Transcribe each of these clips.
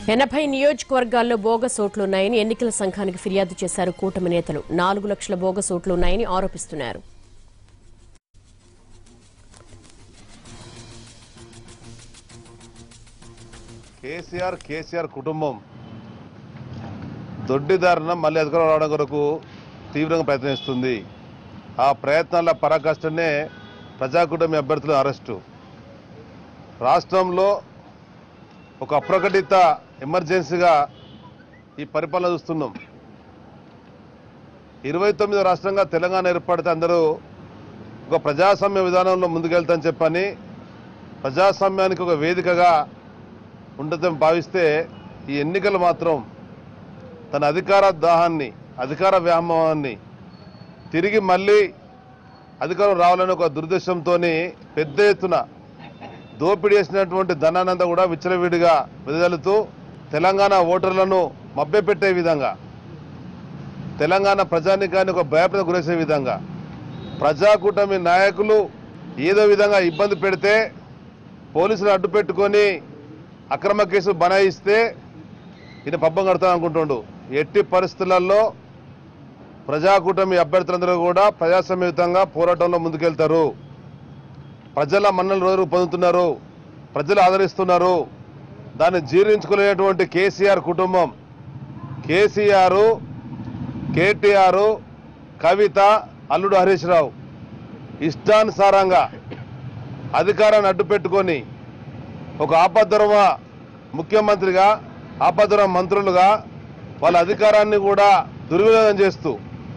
ఎనభై నియోజకవర్గాల్లో బోగస్ ఓట్లున్నాయని ఎన్నికల సంఘానికి ఫిర్యాదు చేశారు కూటమి నేతలు నాలుగు లక్షల బోగస్ ఓట్లున్నాయని ఆరోపిస్తున్నారు కేసీఆర్ కేసీఆర్ కుటుంబం దొడ్డిదారిన మళ్ళీ అధికారం రావడం కొరకు తీవ్రంగా ప్రయత్నిస్తుంది ఆ ప్రయత్నాల పరాకాష్ఠనే ప్రజాకూటమి అభ్యర్థుల అరెస్టు రాష్ట్రంలో ఒక అప్రకటిత ఎమర్జెన్సీగా ఈ పరిపాలన చూస్తున్నాం ఇరవై తొమ్మిదో రాష్ట్రంగా తెలంగాణ ఏర్పడితే అందరూ ఒక ప్రజాస్వామ్య విధానంలో ముందుకెళ్తాని చెప్పని ప్రజాస్వామ్యానికి ఒక వేదికగా ఉండదని భావిస్తే ఈ ఎన్నికలు మాత్రం తన అధికార దాహాన్ని అధికార వ్యామోహాన్ని తిరిగి మళ్ళీ అధికారం రావాలని ఒక దురుద్దేశంతో పెద్ద ఎత్తున దోపిడీ చేసినటువంటి ధనానంద కూడా విచ్చలవిడిగా వెదజల్లుతూ తెలంగాణ ఓటర్లను మభ్యపెట్టే విధంగా తెలంగాణ ప్రజానికాన్ని ఒక భయప్రద గురేసే విధంగా ప్రజాకూటమి నాయకులు ఏదో విధంగా ఇబ్బంది పెడితే పోలీసులు అడ్డు పెట్టుకొని అక్రమ కేసు బనాయిస్తే ఈయన పబ్బం కడతాం అనుకుంటుండు ఎట్టి పరిస్థితులలో ప్రజాకూటమి అభ్యర్థులందరూ కూడా ప్రజాస్వామ్యయుతంగా పోరాటంలో ముందుకెళ్తారు ప్రజల మన్నలు రోజు పొందుతున్నారు ప్రజలు ఆదరిస్తున్నారు దాన్ని జీర్ణించుకోలేనటువంటి కేసీఆర్ కుటుంబం కేసీఆర్ కేటీఆర్ కవిత అల్లుడు హరీష్ రావు ఇష్టానుసారంగా అధికారాన్ని అడ్డు పెట్టుకొని ఒక ఆపద్ధర్మ ముఖ్యమంత్రిగా ఆపద్ధర్మ మంత్రులుగా వాళ్ళ అధికారాన్ని కూడా దుర్వినియోగం చేస్తూ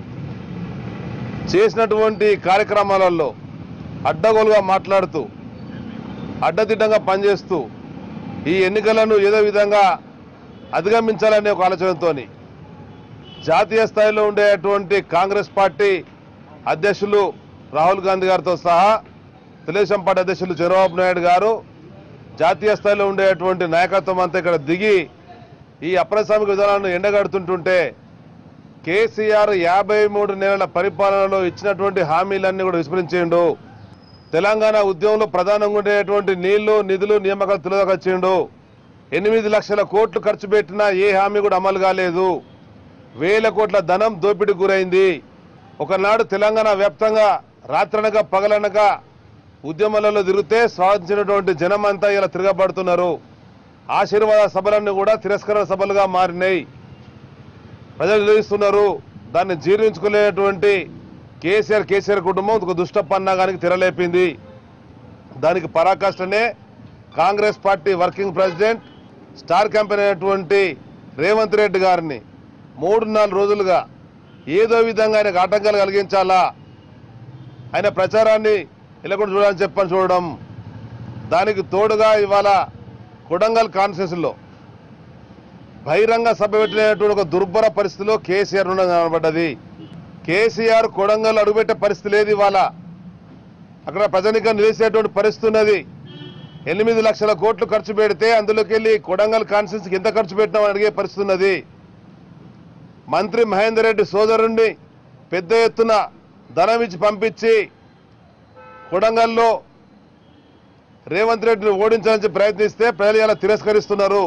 చేసినటువంటి కార్యక్రమాలలో అడ్డగోలుగా మాట్లాడుతూ అడ్డదిడ్డంగా పనిచేస్తూ ఈ ఎన్నికలను ఏదో విధంగా అధిగమించాలనే ఒక ఆలోచనతోని జాతీయ స్థాయిలో ఉండేటువంటి కాంగ్రెస్ పార్టీ అధ్యక్షులు రాహుల్ గాంధీ గారితో సహా తెలుగుదేశం పార్టీ అధ్యక్షులు చంద్రబాబు నాయుడు గారు జాతీయ స్థాయిలో ఉండేటువంటి నాయకత్వం అంతా ఇక్కడ దిగి ఈ అప్రసామిక విధానాలను ఎండగడుతుంటుంటే కేసీఆర్ యాభై మూడు నెలల పరిపాలనలో ఇచ్చినటువంటి హామీలన్నీ కూడా విస్మరించిండు తెలంగాణ ఉద్యమంలో ప్రధానంగా ఉండేటువంటి నీళ్లు నిధులు నియామకాలు తెలియకొచ్చిండు ఎనిమిది లక్షల కోట్లు ఖర్చు పెట్టినా ఏ హామీ కూడా అమలు కాలేదు వేల కోట్ల ధనం దోపిడీ గురైంది ఒకనాడు తెలంగాణ వ్యాప్తంగా రాత్రనగా పగలనగా ఉద్యమాలలో తిరిగితే స్వాగతించినటువంటి జనమంతా ఇలా తిరగబడుతున్నారు ఆశీర్వాద సభలన్నీ కూడా తిరస్కరణ సభలుగా మారినాయి ప్రజలు నిలదీస్తున్నారు దాన్ని జీర్ణించుకోలేనటువంటి కేసీఆర్ కేసీఆర్ కుటుంబం ఒక దుష్ట పన్నాగానికి తెరలేపింది దానికి పరాకాష్ఠనే Congress party working president star campaign అయినటువంటి రేవంత్ రెడ్డి గారిని మూడు నాలుగు రోజులుగా ఏదో విధంగా ఆయనకు ఆటంకాలు కలిగించాలా ఆయన ప్రచారాన్ని ఇలా చూడాలని చెప్పని చూడడం దానికి తోడుగా ఇవాళ కొడంగల్ కాన్స్టిట్యూన్సీలో బహిరంగ సభ పెట్టినటువంటి ఒక దుర్భర పరిస్థితిలో కేసీఆర్ ఉండడం కనబడ్డది కేసీఆర్ కొడంగల్ అడుగుపెట్టే పరిస్థితి లేదు ఇవాళ అక్కడ ప్రజనిక నిలిచేటువంటి పరిస్థితి ఉన్నది ఎనిమిది లక్షల కోట్లు ఖర్చు పెడితే అందులోకి వెళ్ళి కొడంగల్ కాన్స్టిట్యూన్సీకి ఎంత ఖర్చు పెట్టినామని అడిగే పరిస్థితి ఉన్నది మంత్రి మహేందర్ రెడ్డి సోదరుణ్ణి పెద్ద ఎత్తున ధనం ఇచ్చి పంపించి కొడంగల్లో రేవంత్ రెడ్డిని ఓడించాలని ప్రయత్నిస్తే ప్రజలు ఇలా తిరస్కరిస్తున్నారు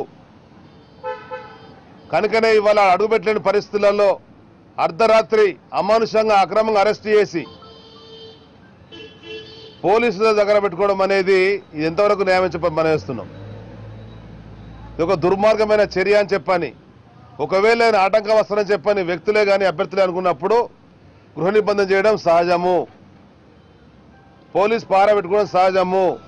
కనుకనే ఇవాళ అడుగుపెట్టలేని పరిస్థితులలో అర్ధరాత్రి అమానుషంగా అక్రమంగా అరెస్ట్ చేసి పోలీసుల దగ్గర పెట్టుకోవడం అనేది ఇది ఎంతవరకు న్యాయం చెప్పని మనం వేస్తున్నాం ఇది ఒక దుర్మార్గమైన చర్య అని చెప్పని ఒకవేళ ఆయన ఆటంకం వస్తారని చెప్పని వ్యక్తులే కానీ అభ్యర్థులే అనుకున్నప్పుడు గృహ నిబంధన చేయడం సహజము పోలీస్ పార పెట్టుకోవడం సహజము